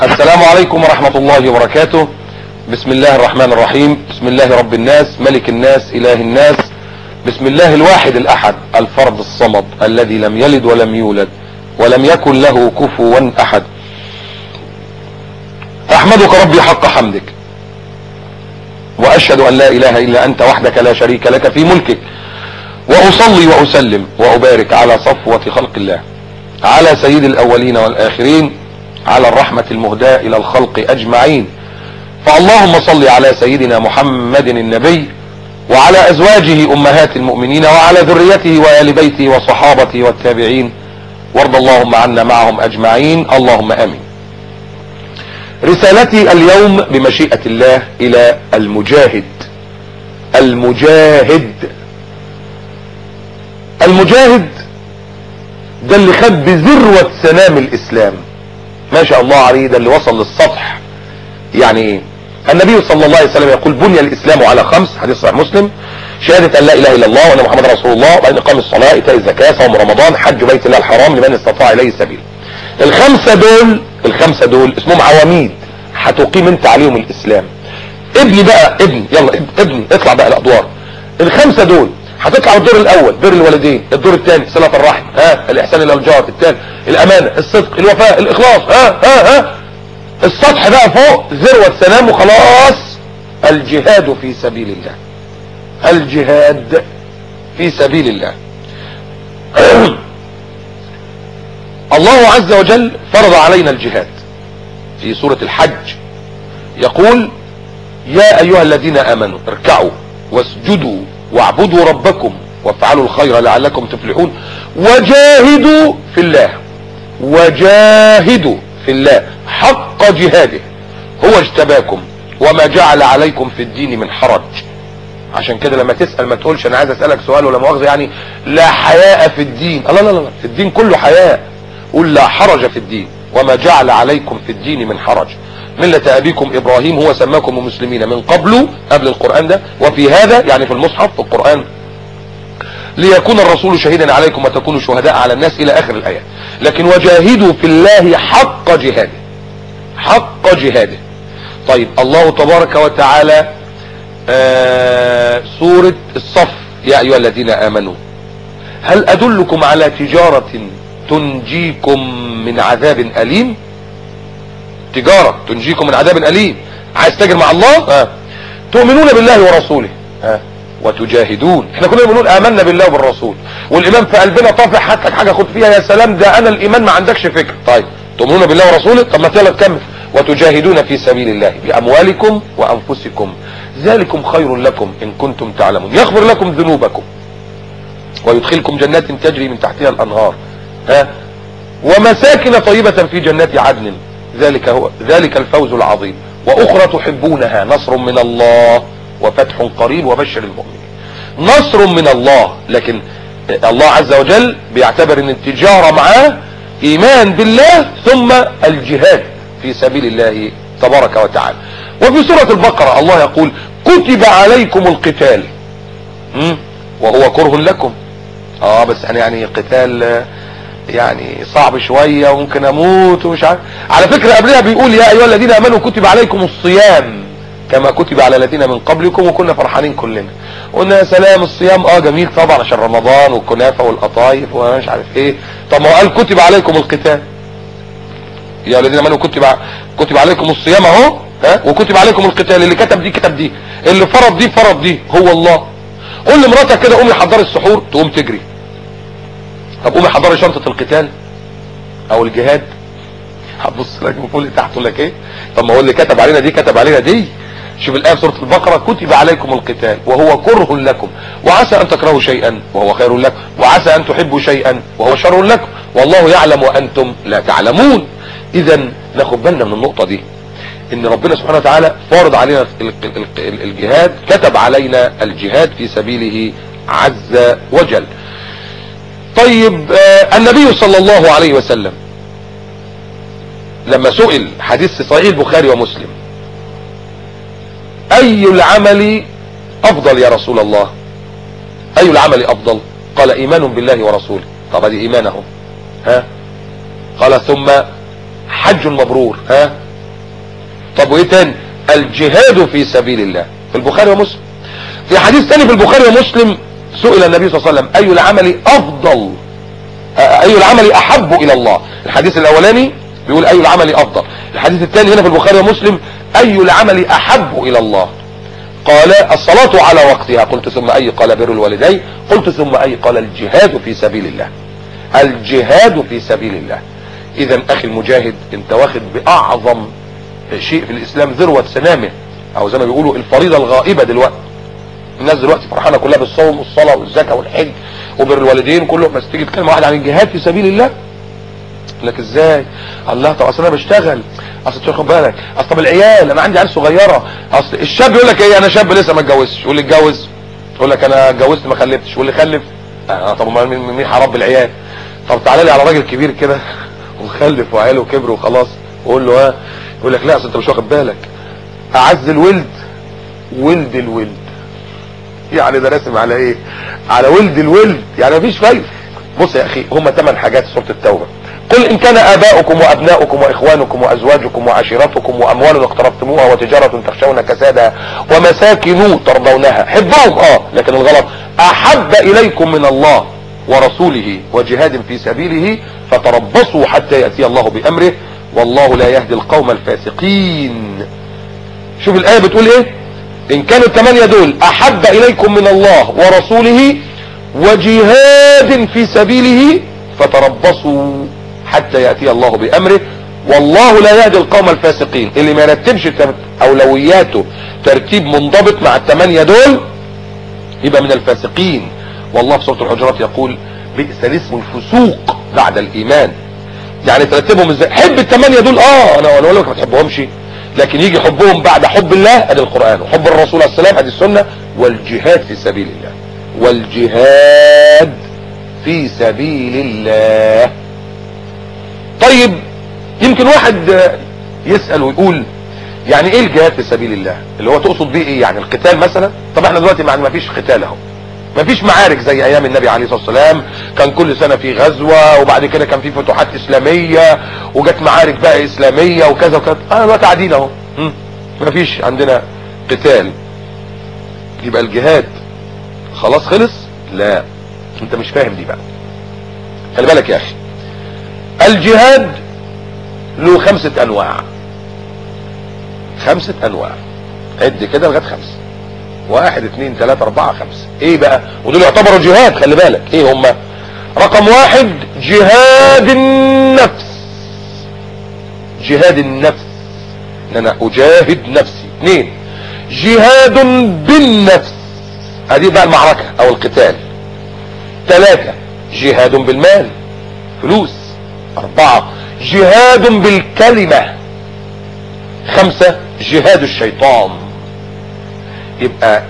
السلام عليكم ورحمة الله وبركاته بسم الله الرحمن الرحيم بسم الله رب الناس ملك الناس اله الناس بسم الله الواحد الاحد الفرد الصمد الذي لم يلد ولم يولد ولم يكن له كفوا احد احمدك ربي حق حمدك واشهد ان لا اله الا انت وحدك لا شريك لك في ملكك واصلي واسلم وابارك على صفوة خلق الله على سيد الاولين والاخرين على الرحمة المهداة الى الخلق اجمعين فاللهم صل على سيدنا محمد النبي وعلى ازواجه امهات المؤمنين وعلى ذريته وآل بيته وصحابته والتابعين وارض اللهم عنا معهم اجمعين اللهم امين رسالتي اليوم بمشيئة الله الى المجاهد المجاهد المجاهد ده اللي خد بذروة سنام الاسلام ما شاء الله عليه ده اللي وصل للسطح يعني ايه النبي صلى الله عليه وسلم يقول بني الاسلام على خمس حديث صحيح مسلم شهادة ان لا اله الا الله وان محمد رسول الله وان اقام الصلاة ايتاء الزكاة صوم رمضان حج بيت الله الحرام لمن استطاع اليه السبيل الخمسة دول الخمسة دول اسمهم عواميد هتقيم انت عليهم الاسلام ابني بقى ابني يلا ابني اطلع بقى الادوار الخمسة دول هتطلع الدور الاول بر الوالدين الدور الثاني صلة الرحم ها الاحسان الى الجار الثالث الامانة الصدق الوفاء الاخلاص ها ها ها السطح بقى فوق ذروة سلام وخلاص الجهاد في سبيل الله الجهاد في سبيل الله الله عز وجل فرض علينا الجهاد في سورة الحج يقول يا ايها الذين امنوا اركعوا واسجدوا واعبدوا ربكم وافعلوا الخير لعلكم تفلحون وجاهدوا في الله وجاهدوا في الله حق جهاده هو اجتباكم وما جعل عليكم في الدين من حرج عشان كده لما تسأل ما تقولش انا عايز اسألك سؤال ولا مؤاخذة يعني لا حياء في الدين لا لا لا في الدين كله حياء قل لا حرج في الدين وما جعل عليكم في الدين من حرج ملة ابيكم ابراهيم هو سماكم المسلمين من قبل قبل القرآن ده وفي هذا يعني في المصحف في القرآن ليكون الرسول شهيدا عليكم وتكونوا شهداء على الناس الى اخر الايات لكن وجاهدوا في الله حق جهاده حق جهاده طيب الله تبارك وتعالى آه سورة الصف يا ايها الذين امنوا هل ادلكم على تجارة تنجيكم من عذاب اليم تجارة تنجيكم من عذاب اليم عايز تاجر مع الله آه. تؤمنون بالله ورسوله آه. وتجاهدون احنا كلنا بنقول امنا بالله وبالرسول والايمان في قلبنا طافح هات لك حاجه خد فيها يا سلام ده انا الايمان ما عندكش فكر طيب تؤمنون بالله ورسوله طب ما يلا تكمل وتجاهدون في سبيل الله باموالكم وانفسكم ذلكم خير لكم ان كنتم تعلمون يغفر لكم ذنوبكم ويدخلكم جنات تجري من تحتها الانهار ها ومساكن طيبة في جنات عدن ذلك هو ذلك الفوز العظيم واخرى تحبونها نصر من الله وفتح قريب وبشر المؤمنين نصر من الله لكن الله عز وجل بيعتبر ان التجارة معاه ايمان بالله ثم الجهاد في سبيل الله تبارك وتعالى وفي سورة البقرة الله يقول كتب عليكم القتال وهو كره لكم اه بس احنا يعني قتال يعني صعب شوية وممكن اموت ومش عارف على فكرة قبلها بيقول يا ايها الذين امنوا كتب عليكم الصيام كما كتب على الذين من قبلكم وكنا فرحانين كلنا قلنا يا سلام الصيام اه جميل طبعا عشان رمضان والكنافة والقطايف ومش عارف ايه طب ما هو قال كتب عليكم القتال يا الذين امنوا كتب كتب عليكم الصيام اهو ها وكتب عليكم القتال اللي كتب دي كتب دي اللي فرض دي فرض دي هو الله قول لمراتك كده قومي حضري السحور تقوم تجري طب قومي حضري شنطة القتال او الجهاد هتبص لك من فوق لتحت تقول لك ايه طب ما هو اللي كتب علينا دي كتب علينا دي شوف الآية في سورة البقرة كتب عليكم القتال وهو كره لكم وعسى أن تكرهوا شيئا وهو خير لكم وعسى أن تحبوا شيئا وهو شر لكم والله يعلم وأنتم لا تعلمون إذا ناخد بالنا من النقطة دي إن ربنا سبحانه وتعالى فارض علينا الجهاد كتب علينا الجهاد في سبيله عز وجل طيب آه النبي صلى الله عليه وسلم لما سئل حديث صحيح البخاري ومسلم اي العمل افضل يا رسول الله اي العمل افضل قال ايمان بالله ورسوله طب هذه ايمانه ها قال ثم حج مبرور ها طب وايه تاني الجهاد في سبيل الله في البخاري ومسلم في حديث ثاني في البخاري ومسلم سئل النبي صلى الله عليه وسلم اي العمل افضل اي العمل احب الى الله الحديث الاولاني بيقول اي العمل افضل الحديث الثاني هنا في البخاري ومسلم اي العمل احب الى الله قال الصلاة على وقتها قلت ثم اي قال بر الوالدين قلت ثم اي قال الجهاد في سبيل الله الجهاد في سبيل الله اذا اخي المجاهد انت واخد باعظم شيء في الاسلام ذروة سنامه او زي ما بيقولوا الفريضة الغائبة دلوقتي الناس دلوقتي فرحانة كلها بالصوم والصلاة والزكاة والحج وبر الوالدين كله بس تيجي تتكلم واحد عن الجهاد في سبيل الله لك ازاي الله طب اصل انا بشتغل اصل تاخد بالك اصل طب العيال انا عندي عيال صغيره اصل الشاب يقول لك ايه انا شاب لسه ما اتجوزش يقول لي اتجوز يقول لك انا اتجوزت ما خلفتش واللي خلف آه طب امال مين مين هربي العيال طب تعالى لي على راجل كبير كده ومخلف وعياله كبر وخلاص وقول له ها يقول لك لا اصل انت مش واخد بالك اعز الولد ولد الولد يعني ده راسم على ايه على ولد الولد يعني مفيش فايده بص يا اخي هم ثمان حاجات سوره التوبه قل ان كان اباؤكم وابناؤكم واخوانكم وازواجكم وعشيرتكم واموال اقترفتموها وتجارة تخشون كسادها ومساكن ترضونها حبهم اه لكن الغلط احب اليكم من الله ورسوله وجهاد في سبيله فتربصوا حتى يأتي الله بامره والله لا يهدي القوم الفاسقين شوف الايه بتقول ايه ان كانوا الثمانية دول احب اليكم من الله ورسوله وجهاد في سبيله فتربصوا حتى يأتي الله بأمره والله لا يهدي القوم الفاسقين اللي ما يرتبش أولوياته ترتيب منضبط مع الثمانية دول يبقى من الفاسقين والله في سورة الحجرات يقول بئس الاسم الفسوق بعد الإيمان يعني ترتبهم ازاي حب الثمانية دول اه انا اقول لك ما تحبهمش لكن يجي حبهم بعد حب الله ادي القرآن وحب الرسول عليه السلام ادي السنة والجهاد في سبيل الله والجهاد في سبيل الله طيب يمكن واحد يسأل ويقول يعني ايه الجهاد في سبيل الله اللي هو تقصد بيه ايه يعني القتال مثلا طب احنا دلوقتي ما فيش قتال اهو ما فيش معارك زي ايام النبي عليه الصلاة والسلام كان كل سنة في غزوة وبعد كده كان في فتوحات اسلامية وجت معارك بقى اسلامية وكذا وكذا انا دلوقتي قاعدين اهو ما فيش عندنا قتال يبقى الجهاد خلاص خلص لا انت مش فاهم دي بقى خلي بالك يا اخي الجهاد له خمسة انواع خمسة انواع عد كده لغايه خمسة واحد اتنين تلاتة اربعة خمسة ايه بقى ودول يعتبروا جهاد خلي بالك ايه هما رقم واحد جهاد النفس جهاد النفس ان انا اجاهد نفسي اثنين جهاد بالنفس هذه بقى المعركة او القتال ثلاثة جهاد بالمال فلوس اربعة جهاد بالكلمة خمسة جهاد الشيطان يبقى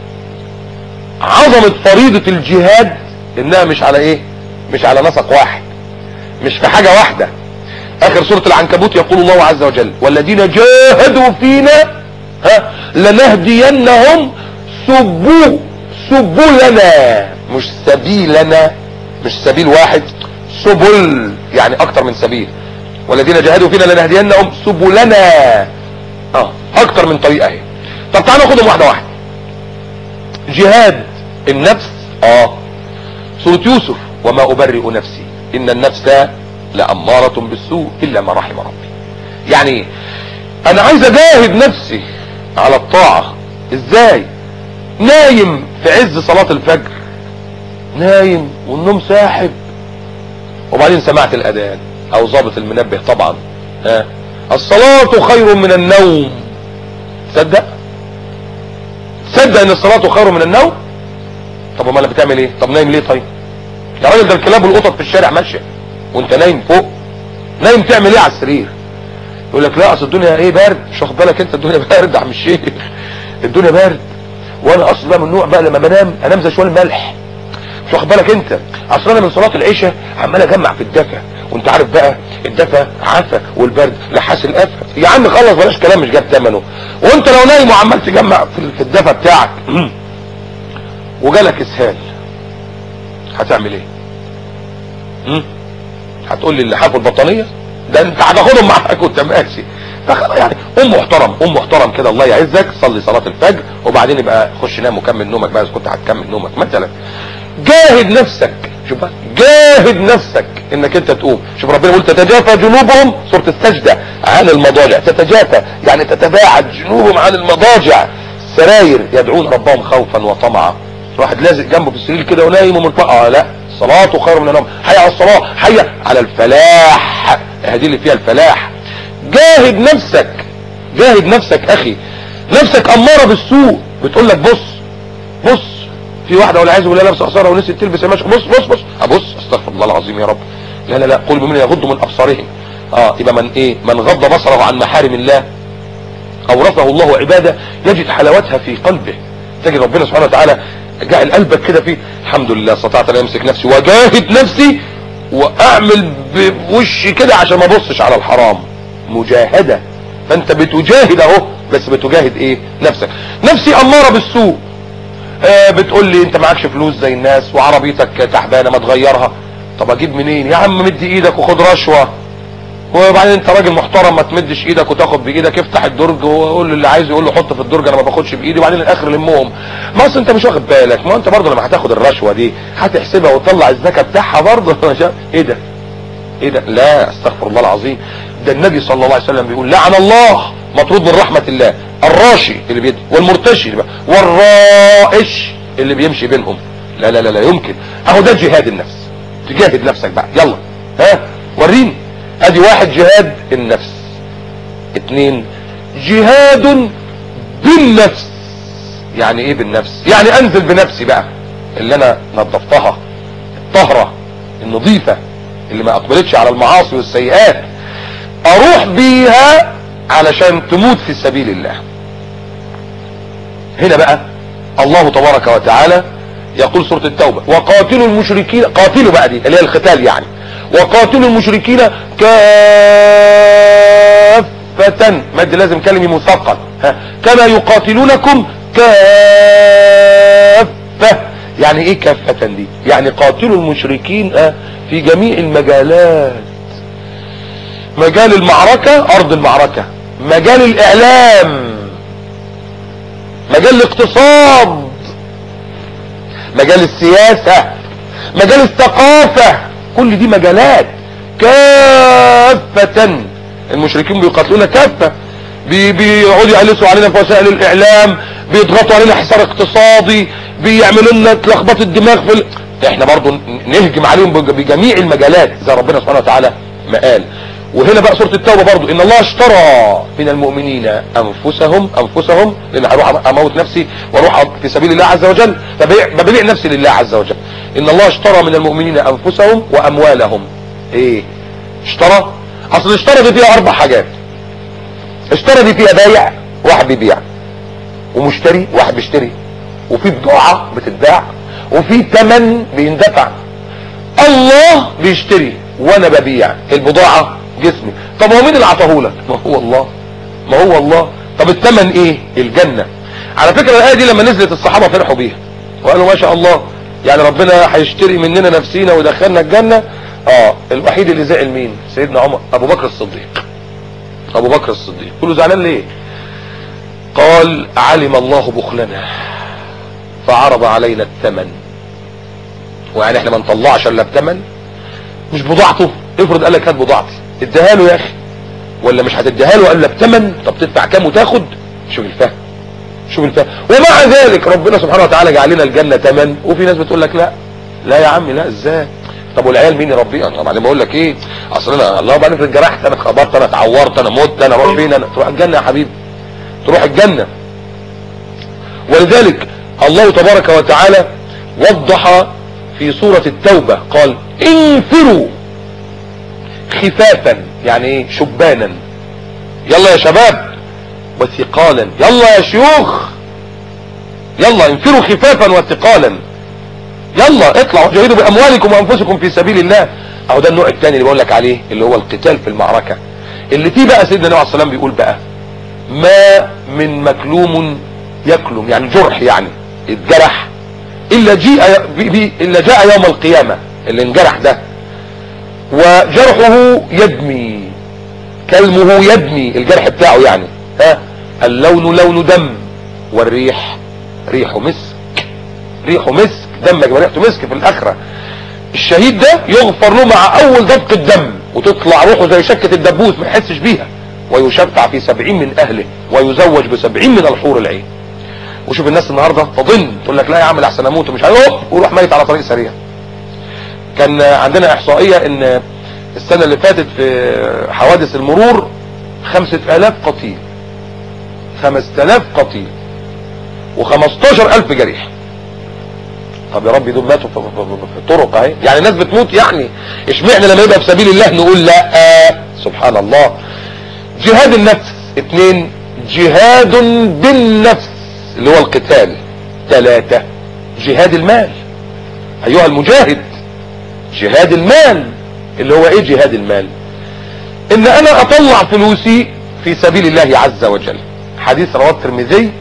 عظمة فريضة الجهاد انها مش على ايه مش على نسق واحد مش في حاجة واحدة اخر سورة العنكبوت يقول الله عز وجل والذين جاهدوا فينا ها لنهدينهم سبو سبلنا مش سبيلنا مش سبيل واحد سبل يعني اكتر من سبيل والذين جاهدوا فينا لنهدينهم سبلنا اه اكتر من طريقه اهي طب تعالوا ناخدهم واحده واحده جهاد النفس اه سورة يوسف وما ابرئ نفسي ان النفس لامارة بالسوء الا ما رحم ربي يعني انا عايز اجاهد نفسي على الطاعة ازاي نايم في عز صلاة الفجر نايم والنوم ساحب وبعدين سمعت الاذان او ضابط المنبه طبعا ها الصلاة خير من النوم تصدق تصدق ان الصلاة خير من النوم طب امال بتعمل ايه طب نايم ليه طيب يا راجل ده الكلاب والقطط في الشارع ماشيه وانت نايم فوق نايم تعمل ايه على السرير يقول لك لا اصل الدنيا ايه برد مش واخد بالك انت الدنيا برد يا عم الشيخ الدنيا برد وانا اصلا بقى من النوع بقى لما بنام انام زي شويه الملح مش واخد بالك انت اصل انا من صلاه العشاء عمال اجمع في الدفا وانت عارف بقى الدفا عفا والبرد لحاس القفا يا عم خلص بلاش كلام مش جاب ثمنه وانت لو نايم وعمال تجمع في الدفا بتاعك وجالك اسهال هتعمل ايه هم؟ هتقول لي اللي حافوا البطانيه ده انت هتاخدهم معاك وانت ماشي فخلاص يعني ام محترم ام محترم كده الله يعزك صلي صلاه الفجر وبعدين يبقى خش نام وكمل نومك بقى اذا كنت هتكمل نومك مثلا جاهد نفسك شوف بقى جاهد نفسك انك انت تقوم شوف ربنا يقول تتجافى جنوبهم سوره السجده عن المضاجع تتجافى يعني تتباعد جنوبهم عن المضاجع سراير يدعون ربهم خوفا وطمعا واحد لازق جنبه في السرير كده ونايم ومرفع اه لا صلاته خير من النوم حي على الصلاه حي على الفلاح هذه اللي فيها الفلاح جاهد نفسك جاهد نفسك اخي نفسك اماره بالسوء بتقول لك بص بص في واحده والعياذ بالله لابسه قصيره ونسيت تلبس ماشي بص بص بص ابص استغفر الله العظيم يا رب لا لا لا قل بمن يغضوا من ابصارهم اه يبقى من ايه من غض بصره عن محارم الله اورثه الله عباده يجد حلاوتها في قلبه تجد ربنا سبحانه وتعالى جعل قلبك كده فيه الحمد لله استطعت ان امسك نفسي واجاهد نفسي واعمل بوشي كده عشان ما ابصش على الحرام مجاهدة فانت بتجاهد اهو بس بتجاهد ايه نفسك نفسي امارة بالسوء آه بتقول لي انت معكش فلوس زي الناس وعربيتك تعبانه ما تغيرها طب اجيب منين يا عم مد ايدك وخد رشوه وبعدين انت راجل محترم ما تمدش ايدك وتاخد بايدك افتح الدرج وقول اللي عايز يقول له حط في الدرج انا ما باخدش بايدي وبعدين الاخر لمهم ما اصل انت مش واخد بالك ما انت برضه لما هتاخد الرشوه دي هتحسبها وتطلع الزكاه بتاعها برضه ايه ده ايه ده لا استغفر الله العظيم ده النبي صلى الله عليه وسلم بيقول لعن الله مطرود من رحمه الله الراشي اللي بيدي والمرتشي اللي بي... والرائش اللي بيمشي بينهم لا لا لا لا يمكن اهو ده جهاد النفس تجاهد نفسك بقى يلا ها وريني ادي واحد جهاد النفس اتنين جهاد بالنفس يعني ايه بالنفس يعني انزل بنفسي بقى اللي انا نظفتها الطهرة النظيفة اللي ما اقبلتش على المعاصي والسيئات اروح بيها علشان تموت في سبيل الله هنا بقى الله تبارك وتعالى يقول سورة التوبة وقاتلوا المشركين قاتلوا بقى دي اللي هي القتال يعني وقاتلوا المشركين كافة مد لازم كلمة مثقل ها كما يقاتلونكم كافة يعني ايه كافة دي يعني قاتلوا المشركين اه في جميع المجالات مجال المعركة ارض المعركة مجال الاعلام مجال الاقتصاد مجال السياسة مجال الثقافة كل دي مجالات كافة المشركين بيقاتلونا كافة بي- بيقعدوا يقلسوا علينا في وسائل الاعلام بيضغطوا علينا حصار اقتصادي بيعملوا لنا تلخبطة الدماغ في ال... احنا برضو نهجم عليهم بج- بجميع المجالات زي ربنا سبحانه وتعالى ما قال وهنا بقى سورة التوبة برضو ان الله اشترى من المؤمنين انفسهم انفسهم لان هروح اموت نفسي واروح في سبيل الله عز وجل فبيع ببيع نفسي لله عز وجل ان الله اشترى من المؤمنين انفسهم واموالهم ايه اشترى اصل اشترى دي فيها اربع حاجات اشترى دي فيها بايع واحد بيبيع ومشتري واحد بيشتري وفي بضاعة بتتباع وفي ثمن بيندفع الله بيشتري وانا ببيع البضاعة جسمي طب هو مين اللي عطاهولك ما هو الله ما هو الله طب الثمن ايه الجنة على فكرة الايه دي لما نزلت الصحابة فرحوا بيها وقالوا ما شاء الله يعني ربنا هيشتري مننا نفسينا ويدخلنا الجنة اه الوحيد اللي زعل مين سيدنا عمر ابو بكر الصديق ابو بكر الصديق كله زعلان ليه قال علم الله بخلنا فعرض علينا الثمن ويعني احنا ما نطلعش الا بثمن مش بضاعته افرض قال لك هات بضاعتي اديها له يا اخي ولا مش هتديها له الا بثمن طب تدفع كام وتاخد شوف الفهم شوف الفهم ومع ذلك ربنا سبحانه وتعالى جعل لنا الجنه ثمن وفي ناس بتقول لك لا لا يا عم لا ازاي طب والعيال مين يربيها طب بعدين بقول لك ايه اصل انا الله بقى افرض جرحت انا اتخبطت انا اتعورت انا مت انا اروح فين انا تروح الجنه يا حبيبي تروح الجنه ولذلك الله تبارك وتعالى وضح في سورة التوبة قال انفروا خفافا يعني ايه شبانا يلا يا شباب وثقالا يلا يا شيوخ يلا انفروا خفافا وثقالا يلا اطلعوا جاهدوا باموالكم وانفسكم في سبيل الله اهو ده النوع الثاني اللي بقول لك عليه اللي هو القتال في المعركة اللي فيه بقى سيدنا النبي عليه الصلاة والسلام بيقول بقى ما من مكلوم يكلم يعني جرح يعني اتجرح الا جيء بي بي الا جاء يوم القيامة اللي انجرح ده وجرحه يدمي كلمه يدمي الجرح بتاعه يعني ها اللون لون دم والريح ريح مسك ريح مسك دمك ريحته مسك في الاخرة الشهيد ده يغفر له مع اول دفق الدم وتطلع روحه زي شكة الدبوس ما يحسش بيها ويشفع في سبعين من اهله ويزوج بسبعين من الحور العين وشوف الناس النهاردة تظن تقول لك لا يا عم لحسن اموت ومش عارف ويروح ميت على طريق سريع كان عندنا احصائية ان السنة اللي فاتت في حوادث المرور خمسة الاف قتيل خمسة الاف قتيل وخمستاشر الف جريح طب يا رب دول ماتوا في, في, في, في الطرق اهي يعني الناس بتموت يعني اشمعنا لما يبقى في سبيل الله نقول لا آه سبحان الله جهاد النفس اتنين جهاد بالنفس اللي هو القتال ثلاثة جهاد المال ايها المجاهد جهاد المال اللي هو ايه جهاد المال ان انا اطلع فلوسي في سبيل الله عز وجل حديث رواه الترمذي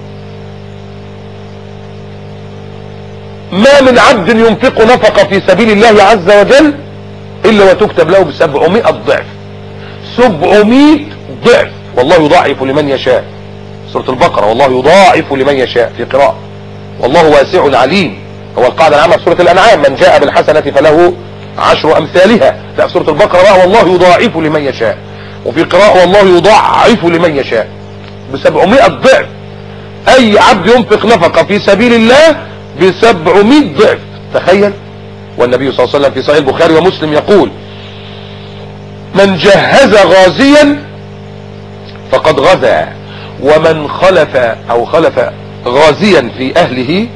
ما من عبد ينفق نفقة في سبيل الله عز وجل الا وتكتب له بسبعمائة ضعف سبعمائة ضعف والله يضاعف لمن يشاء سورة البقرة والله يضاعف لمن يشاء في قراءة والله واسع عليم هو القاعدة العامة في سورة الانعام من جاء بالحسنة فله عشر امثالها لا في سورة البقرة بقى والله يضاعف لمن يشاء وفي قراءة والله يضاعف لمن يشاء بسبعمائة ضعف اي عبد ينفق نفقة في سبيل الله بسبعمائة ضعف تخيل والنبي صلى الله عليه وسلم في صحيح البخاري ومسلم يقول من جهز غازيا فقد غزا ومن خلف او خلف غازيا في اهله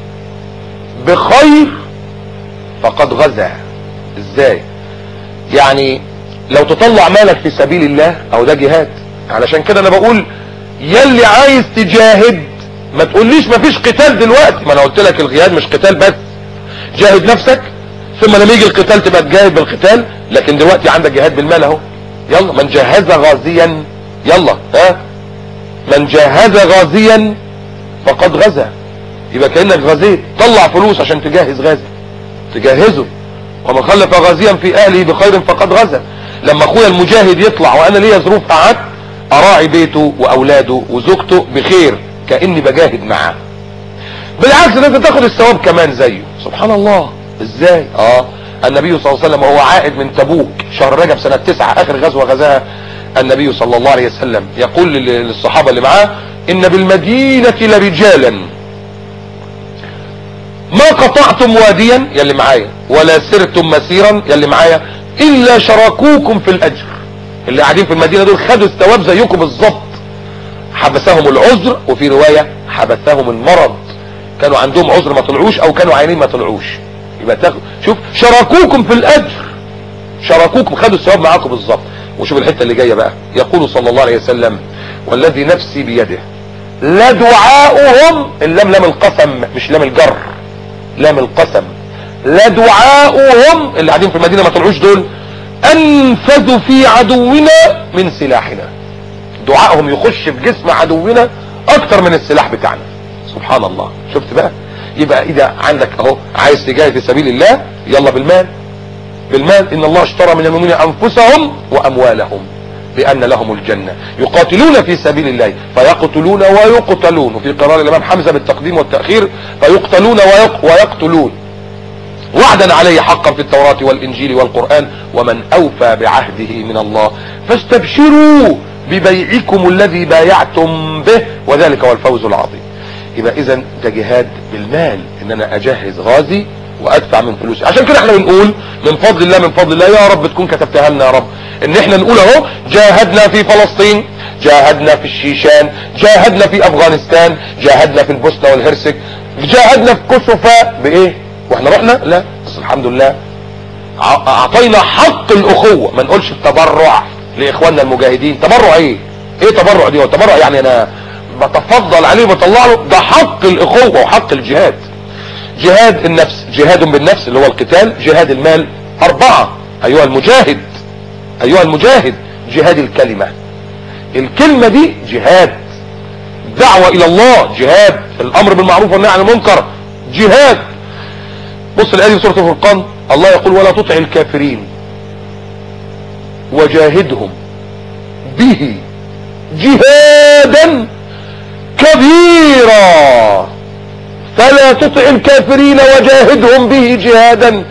بخير فقد غزا ازاي يعني لو تطلع مالك في سبيل الله او ده جهاد علشان كده انا بقول يلي عايز تجاهد ما تقوليش ما فيش قتال دلوقتي ما انا قلت لك الجهاد مش قتال بس جاهد نفسك ثم لما يجي القتال تبقى تجاهد بالقتال لكن دلوقتي عندك جهاد بالمال اهو يلا من جهز غازيا يلا ها من جهز غازيا فقد غزا يبقى كأنك غزيت طلع فلوس عشان تجهز غازي تجهزه ومن خلف غازيا في اهله بخير فقد غزا لما اخويا المجاهد يطلع وانا ليا ظروف قعدت اراعي بيته واولاده وزوجته بخير كاني بجاهد معاه بالعكس ده انت تاخد الثواب كمان زيه سبحان الله ازاي اه النبي صلى الله عليه وسلم وهو عائد من تبوك شهر رجب سنة تسعة اخر غزوة غزاها النبي صلى الله عليه وسلم يقول للصحابة اللي معاه ان بالمدينة لرجالا ما قطعتم واديا يلي معايا ولا سرتم مسيرا يلي معايا الا شاركوكم في الاجر اللي قاعدين في المدينة دول خدوا الثواب زيكم بالظبط حبسهم العذر وفي رواية حبسهم المرض كانوا عندهم عذر ما طلعوش او كانوا عينين ما طلعوش يبقى تاخد شوف شاركوكم في الاجر شاركوكم خدوا الثواب معاكم بالظبط وشوف الحته اللي جايه بقى يقول صلى الله عليه وسلم والذي نفسي بيده لا دعاؤهم اللام لام القسم مش لام الجر لام القسم لا دعاؤهم اللي قاعدين في المدينه ما طلعوش دول انفذوا في عدونا من سلاحنا دعائهم يخش في جسم عدونا اكتر من السلاح بتاعنا سبحان الله شفت بقى يبقى اذا عندك اهو عايز تجاهد في سبيل الله يلا بالمال بالمال ان الله اشترى من المؤمنين انفسهم واموالهم بان لهم الجنة يقاتلون في سبيل الله فيقتلون ويقتلون وفي قرار الامام حمزة بالتقديم والتأخير فيقتلون ويق ويقتلون وعدا عليه حقا في التوراة والانجيل والقرآن ومن اوفى بعهده من الله فاستبشروا ببيعكم الذي بايعتم به وذلك هو الفوز العظيم يبقى اذا ده جهاد بالمال ان انا اجهز غازي وادفع من فلوسي عشان كده احنا بنقول من فضل الله من فضل الله يا رب تكون كتبتها لنا يا رب ان احنا نقول اهو جاهدنا في فلسطين جاهدنا في الشيشان جاهدنا في افغانستان جاهدنا في البوسنة والهرسك جاهدنا في كوسوفا بايه واحنا رحنا لا بس الحمد لله اعطينا حق الاخوة ما نقولش التبرع لاخواننا المجاهدين تبرع ايه ايه تبرع دي تبرع يعني انا بتفضل عليه وبطلع له ده حق الاخوة وحق الجهاد جهاد النفس جهاد بالنفس اللي هو القتال جهاد المال اربعة ايها المجاهد ايها المجاهد جهاد الكلمة الكلمة دي جهاد دعوة الى الله جهاد الامر بالمعروف والنهي عن المنكر جهاد بص الايه في سورة الفرقان الله يقول ولا تطع الكافرين وجاهدهم به جهادا كبيرا فلا تطع الكافرين وجاهدهم به جهادا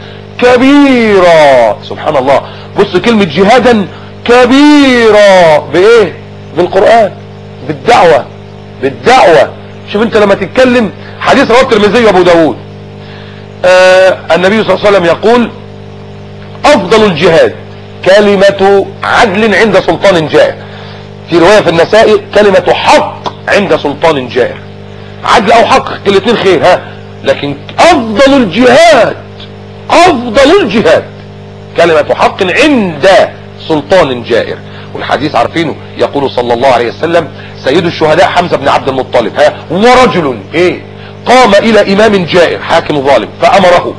كبيرا سبحان الله بص كلمة جهادا كبيرا بايه بالقرآن بالدعوة بالدعوة شوف انت لما تتكلم حديث رواه الترمذي وابو داود آه النبي صلى الله عليه وسلم يقول افضل الجهاد كلمة عدل عند سلطان جائر في رواية في النسائي كلمة حق عند سلطان جائر عدل او حق الاثنين خير ها لكن افضل الجهاد افضل الجهاد كلمة حق عند سلطان جائر والحديث عارفينه يقول صلى الله عليه وسلم سيد الشهداء حمزة بن عبد المطلب ها ورجل ايه قام الى امام جائر حاكم ظالم فامره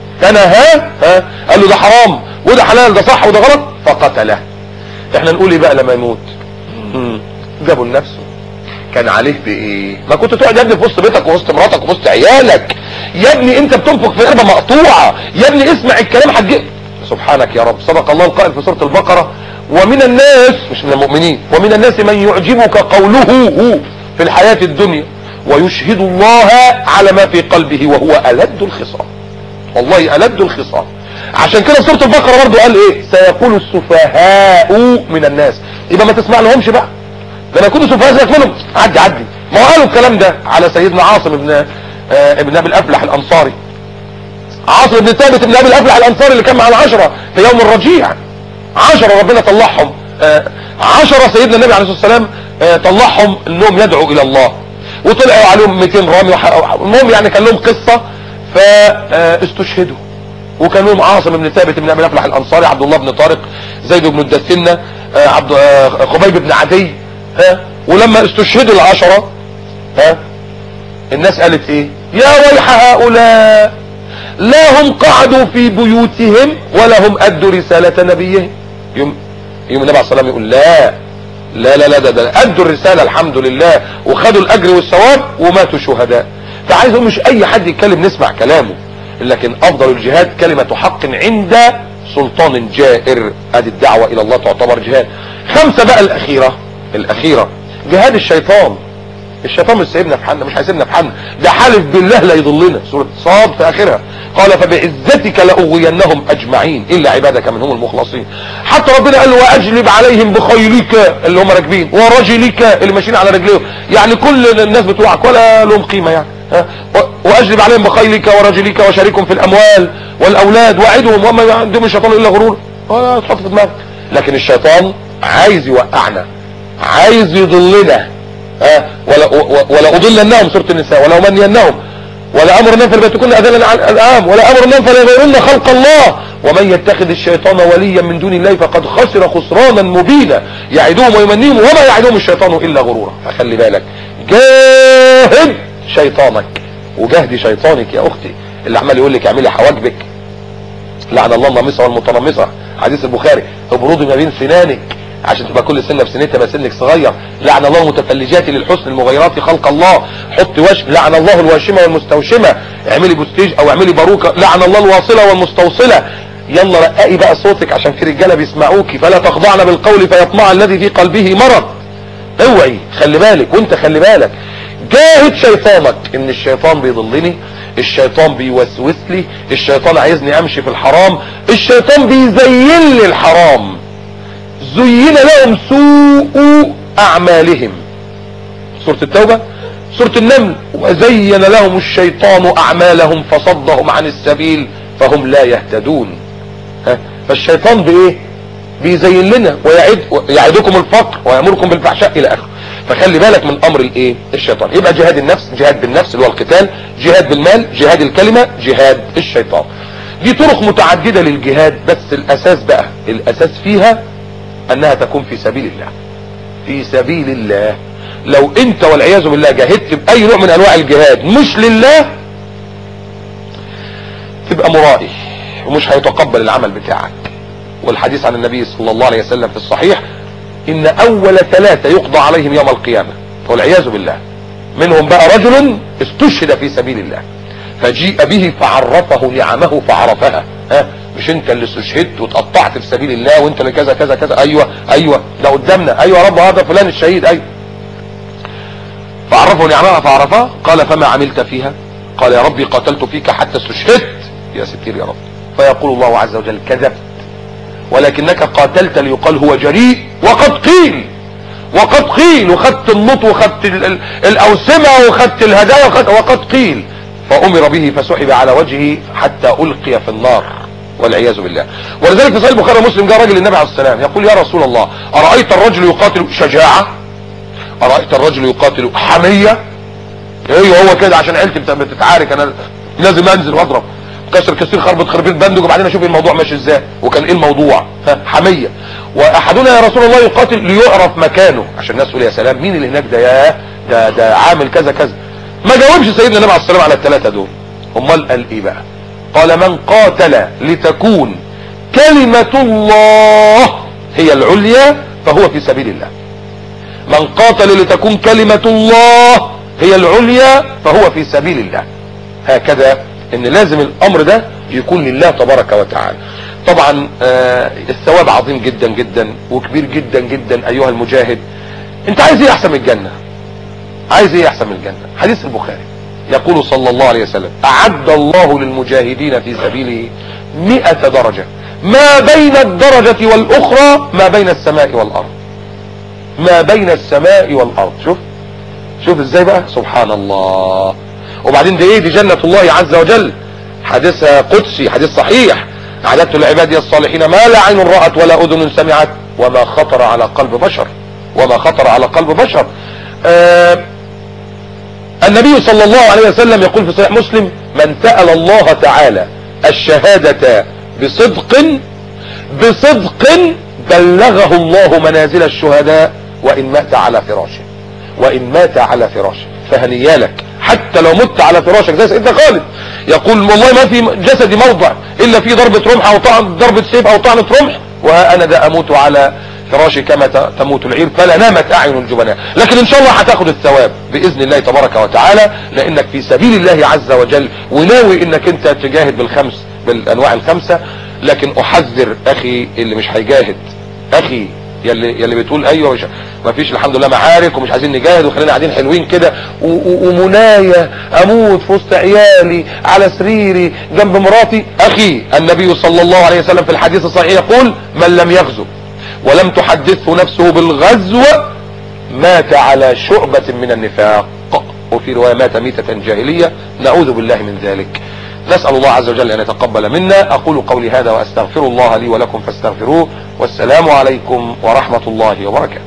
فنهاه ها قال له ده حرام وده حلال ده صح وده غلط فقتله احنا نقول ايه بقى لما يموت مم. جابوا لنفسه كان عليه بايه ما كنت تقعد يا ابني في وسط بيتك ووسط مراتك ووسط عيالك يا ابني انت بتنفق في قربة مقطوعة يا ابني اسمع الكلام حج سبحانك يا رب صدق الله القائل في سورة البقرة ومن الناس مش من المؤمنين ومن الناس من يعجبك قوله في الحياة الدنيا ويشهد الله على ما في قلبه وهو ألد الخصام والله ألد الخصام عشان كده سورة البقرة برضو قال ايه سيقول السفهاء من الناس يبقى ما تسمع لهمش بقى لما يكونوا سفهاء سيبك منهم عدي عدي ما هو قالوا الكلام ده على سيدنا عاصم ابن آه ابن ابي الافلح الانصاري عاصم بن ثابت ابن ابي الافلح الانصاري اللي كان مع العشرة في يوم الرجيع عشرة ربنا طلعهم آه عشرة سيدنا النبي عليه الصلاة والسلام آه طلعهم انهم يدعوا الى الله وطلعوا عليهم 200 رامي المهم يعني كان لهم قصة فاستشهدوا وكان لهم عاصم بن ثابت بن ابي الافلح الانصاري عبد الله بن طارق زيد بن الدسنة عبد خبيب بن عدي ها ولما استشهدوا العشرة ها الناس قالت ايه يا ويح هؤلاء لا هم قعدوا في بيوتهم ولا هم ادوا رسالة نبيهم يوم يوم النبي عليه الصلاة والسلام يقول لا لا لا لا ده, ده ادوا الرسالة الحمد لله وخدوا الاجر والثواب وماتوا شهداء فعايز مش اي حد يتكلم نسمع كلامه لكن افضل الجهاد كلمة حق عند سلطان جائر ادي الدعوة الى الله تعتبر جهاد خمسة بقى الاخيرة الاخيرة جهاد الشيطان الشيطان مش سايبنا في حالنا مش هيسيبنا في حالنا ده حالف بالله لا يضلنا سورة صاد في اخرها قال فبعزتك لاغوينهم اجمعين الا عبادك منهم المخلصين حتى ربنا قال واجلب عليهم بخيلك اللي هم راكبين ورجلك اللي ماشيين على رجليهم يعني كل الناس بتوعك ولا لهم قيمة يعني ها واجلب عليهم بخيلك ورجلك وشاركهم في الاموال والاولاد وعدهم وما عندهم الشيطان الا غرور ولا تحط في دماغك لكن الشيطان عايز يوقعنا عايز يضلنا ها ولا ولا اضلنهم سوره النساء ولا امنينهم ولا امر النفل فليكن اذلا على الام ولا امر النفل فليغيرن خلق الله ومن يتخذ الشيطان وليا من دون الله فقد خسر خسرانا مبينا يعدهم ويمنيهم وما يعدهم الشيطان الا غرورا فخلي بالك جاهد شيطانك وجهد شيطانك يا اختي اللي عمال يقول لك اعملي حواجبك لعن الله النامصه والمتنمصه حديث البخاري ابرودي ما بين سنانك عشان تبقى كل سنه في سنتها بقى سنك صغير لعن الله المتفلجات للحسن المغيرات خلق الله حط وشم لعن الله الواشمه والمستوشمه اعملي بوستيج او اعملي باروكه لعن الله الواصله والمستوصله يلا رققي بقى صوتك عشان في رجاله بيسمعوكي فلا تخضعن بالقول فيطمع الذي في قلبه مرض اوعي خلي بالك وانت خلي بالك جاهد شيطانك ان الشيطان بيضلني الشيطان بيوسوس لي الشيطان عايزني امشي في الحرام الشيطان بيزين لي الحرام زين لهم سوء اعمالهم سورة التوبة سورة النمل وزين لهم الشيطان اعمالهم فصدهم عن السبيل فهم لا يهتدون ها فالشيطان بايه بيزين لنا ويعد يعدكم الفقر ويامركم بالفحشاء الى اخره فخلي بالك من امر الايه الشيطان يبقى جهاد النفس جهاد بالنفس اللي هو القتال جهاد بالمال جهاد الكلمة جهاد الشيطان دي طرق متعددة للجهاد بس الاساس بقى الاساس فيها انها تكون في سبيل الله في سبيل الله لو انت والعياذ بالله جاهدت باي نوع من انواع الجهاد مش لله تبقى مرائي ومش هيتقبل العمل بتاعك والحديث عن النبي صلى الله عليه وسلم في الصحيح ان اول ثلاثة يقضى عليهم يوم القيامة والعياذ بالله منهم بقى رجل استشهد في سبيل الله فجيء به فعرفه نعمه فعرفها ها مش انت اللي استشهدت واتقطعت في سبيل الله وانت اللي كذا كذا كذا ايوه ايوه ده قدامنا ايوه يا رب هذا فلان الشهيد ايوه فعرفه نعمها فعرفها قال فما عملت فيها قال يا ربي قاتلت فيك حتى استشهدت يا ستير يا رب فيقول الله عز وجل كذبت ولكنك قاتلت ليقال هو جريء وقد قيل وقد قيل وخدت النط وخدت ال- ال- الاوسمة وخدت الهدايا وخدت وقد قيل فامر به فسحب على وجهه حتى القي في النار والعياذ بالله ولذلك في صحيح البخاري ومسلم جاء رجل النبي عليه السلام يقول يا رسول الله ارايت الرجل يقاتل شجاعه ارايت الرجل يقاتل حميه ايوه هو كده عشان عيلتي بت- بتتعارك انا لازم انزل واضرب كسر كسير خربط خربيط بندق وبعدين اشوف الموضوع ماشي ازاي وكان ايه الموضوع ها، حميه واحدنا يا رسول الله يقاتل ليعرف مكانه عشان الناس تقول يا سلام مين اللي هناك ده يا ده ده عامل كذا كذا ما جاوبش سيدنا النبي عليه السلام على الثلاثه دول امال قال ايه بقى قال من قاتل لتكون كلمه الله هي العليا فهو في سبيل الله من قاتل لتكون كلمة الله هي العليا فهو في سبيل الله هكذا ان لازم الامر ده يكون لله تبارك وتعالى طبعا آه الثواب عظيم جدا جدا وكبير جدا جدا ايها المجاهد انت عايز ايه احسن من الجنة عايز ايه احسن من الجنة حديث البخاري يقول صلى الله عليه وسلم اعد الله للمجاهدين في سبيله مئة درجة ما بين الدرجة والاخرى ما بين السماء والارض ما بين السماء والارض شوف شوف ازاي بقى سبحان الله وبعدين دي ايه دي جنة الله عز وجل حديث قدسي حديث صحيح اعددت لعبادي الصالحين ما لا عين رأت ولا اذن سمعت وما خطر على قلب بشر وما خطر على قلب بشر آه النبي صلى الله عليه وسلم يقول في صحيح مسلم من سأل الله تعالى الشهادة بصدق بصدق بلغه الله منازل الشهداء وان مات على فراشه وان مات على فراشه فهنيالك حتى لو مت على فراشك زي سيدنا خالد يقول والله ما في جسدي موضع الا في ضربة رمح او طعن ضربة سيف او طعنة رمح وها انا ده اموت على فراشي كما ت- تموت العير فلا نامت اعين الجبناء لكن ان شاء الله هتاخد الثواب باذن الله تبارك وتعالى لانك في سبيل الله عز وجل وناوي انك انت تجاهد بالخمس بالانواع الخمسة لكن احذر اخي اللي مش هيجاهد اخي يلي يلي بتقول ايوه مش ما فيش الحمد لله معارك ومش عايزين نجاهد وخلينا قاعدين حلوين كده و- و- ومنايا اموت في وسط عيالي على سريري جنب مراتي اخي النبي صلى الله عليه وسلم في الحديث الصحيح يقول من لم يغزو ولم تحدثه نفسه بالغزو مات على شعبة من النفاق وفي رواية مات ميتة جاهلية نعوذ بالله من ذلك نسأل الله عز وجل أن يتقبل منا أقول قولي هذا وأستغفر الله لي ولكم فاستغفروه والسلام عليكم ورحمة الله وبركاته